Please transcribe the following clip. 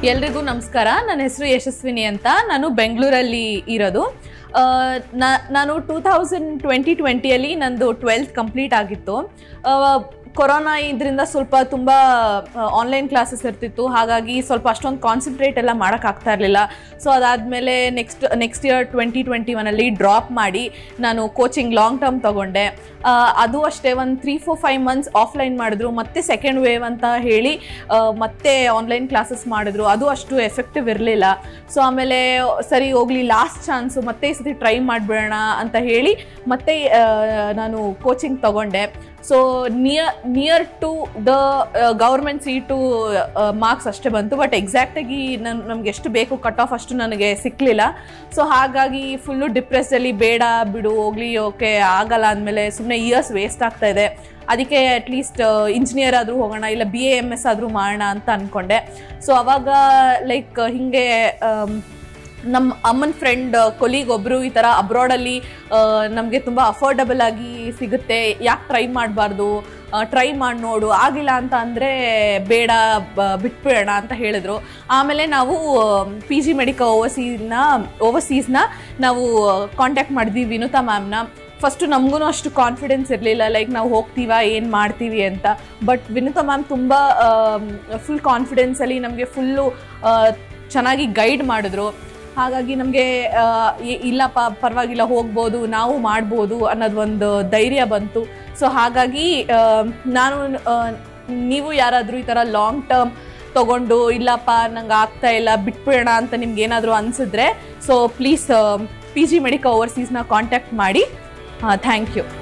ಎಲ್ರಿಗೂ ನಮಸ್ಕಾರ ನನ್ನ ಹೆಸರು ಯಶಸ್ವಿನಿ ಅಂತ ನಾನು ಬೆಂಗಳೂರಲ್ಲಿ ಇರೋದು ಆ, ನಾ- ನಾನು ಟೂ ತೌಸಂಡ್ ಟ್ವೆಂಟಿ ಟ್ವೆಂಟಿಯಲ್ಲಿ ನಂದು ಟ್ವೆಲ್ತ್ ಕಂಪ್ಲೀಟ್ ಆಗಿತ್ತು ಆ, ಕೊರೋನಾ ಇದರಿಂದ ಸ್ವಲ್ಪ ತುಂಬ ಆನ್ಲೈನ್ ಕ್ಲಾಸಸ್ ಇರ್ತಿತ್ತು ಹಾಗಾಗಿ ಸ್ವಲ್ಪ ಅಷ್ಟೊಂದು ಕಾನ್ಸಂಟ್ರೇಟ್ ಎಲ್ಲ ಮಾಡೋಕ್ಕಾಗ್ತಾ ಇರಲಿಲ್ಲ ಸೊ ಅದಾದಮೇಲೆ next next year twenty twenty ಒನಲ್ಲಿ ಡ್ರಾಪ್ ಮಾಡಿ ನಾನು ಕೋಚಿಂಗ್ ಲಾಂಗ್ ಟರ್ಮ್ ತೊಗೊಂಡೆ ಆ, ಅದು ಅಷ್ಟೇ ಒಂದು three four five months offline ಮಾಡಿದ್ರು ಮತ್ತೆ ಸೆಕೆಂಡ್ ವೇವ್ ಅಂತ ಹೇಳಿ ಆ, ಮತ್ತೆ ಆನ್ಲೈನ್ ಕ್ಲಾಸಸ್ ಮಾಡಿದ್ರು ಅದು ಅಷ್ಟು ಎಫೆಕ್ಟಿವ್ ಇರಲಿಲ್ಲ ಸೊ ಆಮೇಲೆ ಸರಿ ಹೋಗ್ಲಿ ಲಾಸ್ಟ್ ಚಾನ್ಸು ಮತ್ತೆ ಈ ಸತಿ ಟ್ರೈ ಮಾಡಿಬಿಡೋಣ ಅಂತ ಹೇಳಿ ಮತ್ತೆ ಆ, ನಾನು ಕೋಚಿಂಗ್ ತಗೊಂಡೆ so near near to the government seat marks ಅಷ್ಟೇ ಬಂತು ಬಟ್ ಎಕ್ಸಾಕ್ಟಾಗಿ ನನ್ ನಮ್ಗೆ ಎಷ್ಟು ಬೇಕು ಕಟ್ ಆಫ್ ಅಷ್ಟು ನನಗೆ ಸಿಕ್ಕಲಿಲ್ಲ ಸೊ ಹಾಗಾಗಿ ಫುಲ್ಲು ಡಿಪ್ರೆಸ್ಸಲ್ಲಿ ಬೇಡ ಬಿಡು ಹೋಗ್ಲಿ ಓಕೆ ಆಗಲ್ಲ ಅಂದಮೇಲೆ ಸುಮ್ಮನೆ ಇಯರ್ಸ್ ವೇಸ್ಟ್ ಆಗ್ತಾ ಇದೆ ಅದಕ್ಕೆ ಅಟ್ಲೀಸ್ಟ್ ಇಂಜಿನಿಯರ್ ಆದರೂ ಹೋಗೋಣ ಇಲ್ಲ ಬಿ ಎ ಎಮ್ ಎಸ್ ಆದರೂ ಮಾಡೋಣ ಅಂತ ಅಂದ್ಕೊಂಡೆ ಸೊ ಅವಾಗ ಲೈಕ್ ಹೀಗೆ ನಮ್ಮ ಅಮ್ಮನ ಫ್ರೆಂಡ್ ಕೊಲೀಗ್ ಒಬ್ಬರು ಈ ಥರ ಅಬ್ರಾಡಲ್ಲಿ ನಮಗೆ ತುಂಬ ಅಫೋರ್ಡಬಲ್ ಆಗಿ ಸಿಗುತ್ತೆ ಯಾಕೆ ಟ್ರೈ ಮಾಡಬಾರ್ದು ಟ್ರೈ ಮಾಡಿ ನೋಡು ಆಗಿಲ್ಲ ಅಂತ ಅಂದರೆ ಬೇಡ ಬ- ಬಿಟ್ಬಿಡೋಣ ಅಂತ ಹೇಳಿದ್ರು ಆಮೇಲೆ ನಾವು ಪಿ ಜಿ ಮೆಡಿಕಲ್ ಓವರ್ಸೀಸ್ನ ಓವರ್ಸೀಸ್ನ ನಾವು ಕಾಂಟ್ಯಾಕ್ಟ್ ಮಾಡಿದ್ವಿ ವಿನುತಾ ಮ್ಯಾಮ್ನ ಫಸ್ಟು ನಮಗೂ ಅಷ್ಟು ಕಾನ್ಫಿಡೆನ್ಸ್ ಇರಲಿಲ್ಲ ಲೈಕ್ ನಾವು ಹೋಗ್ತೀವಾ ಏನು ಮಾಡ್ತೀವಿ ಅಂತ ಬಟ್ ವಿನುತಾ ಮ್ಯಾಮ್ ತುಂಬ ಫುಲ್ ಕಾನ್ಫಿಡೆನ್ಸಲ್ಲಿ ನಮಗೆ ಫುಲ್ಲು ಚೆನ್ನಾಗಿ ಗೈಡ್ ಮಾಡಿದ್ರು ಹಾಗಾಗಿ ನಮಗೆ ಇಲ್ಲಪ್ಪ ಪರವಾಗಿಲ್ಲ ಹೋಗ್ಬೋದು ನಾವು ಮಾಡ್ಬೋದು ಅನ್ನೋದು ಒಂದು ಧೈರ್ಯ ಬಂತು ಸೊ ಹಾಗಾಗಿ ಆ, ನಾನು ಆ, ನೀವು ಯಾರಾದರೂ ಈ ಥರ ಲಾಂಗ್ ಟರ್ಮ್ ತಗೊಂಡು ಇಲ್ಲಪ್ಪ ನಂಗೆ ಆಗ್ತಾ ಇಲ್ಲ ಬಿಟ್ಬಿಡೋಣ ಅಂತ ನಿಮ್ಗೆ ಏನಾದರೂ ಅನಿಸಿದ್ರೆ so please P G medical ಓವರ್ಸೀಸ್ನ ಕಾಂಟ್ಯಾಕ್ಟ್ ಮಾಡಿ ಥ್ಯಾಂಕ್ ಯು